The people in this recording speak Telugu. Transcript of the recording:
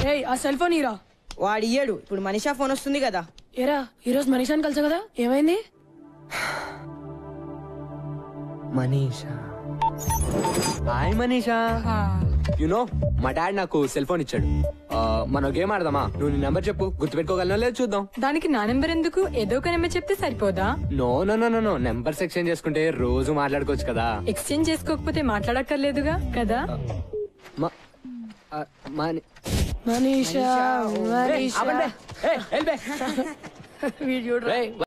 రేయ్ ఆ సెల్ ఫోన్ ఇరా వాడు ఇయ్యడు ఇప్పుడు మనిషా ఫోన్ వస్తుంది కదా ఏరా ఈరోజు మనీషాని కలిసా కదా ఏమైంది Manisha hi Manisha you know మా డాడ్ నాకు సెల్ ఫోన్ ఇచ్చాడు ఆ, మనం గేమ్ ఆడదామా నువ్వు నీ నెంబర్ చెప్పు గుర్తుపెట్టుకోగలనో లేదు చూద్దాం దానికి నా నెంబర్ ఎందుకు ఏదో ఒక నెంబర్ చెప్తే సరిపోదా no no no no no numbers exchange చేసుకుంటే రోజు మాట్లాడుకోవచ్చు కదా ఎక్స్చేంజ్ చేసుకోకపోతే మాట్లాడక్కర్లేదుగా కదా మ- ఆ, మని- మనీషా మనీషా ఆపండి. ఏయ్, వెళ్ళిపే. వీడియో రేయ్,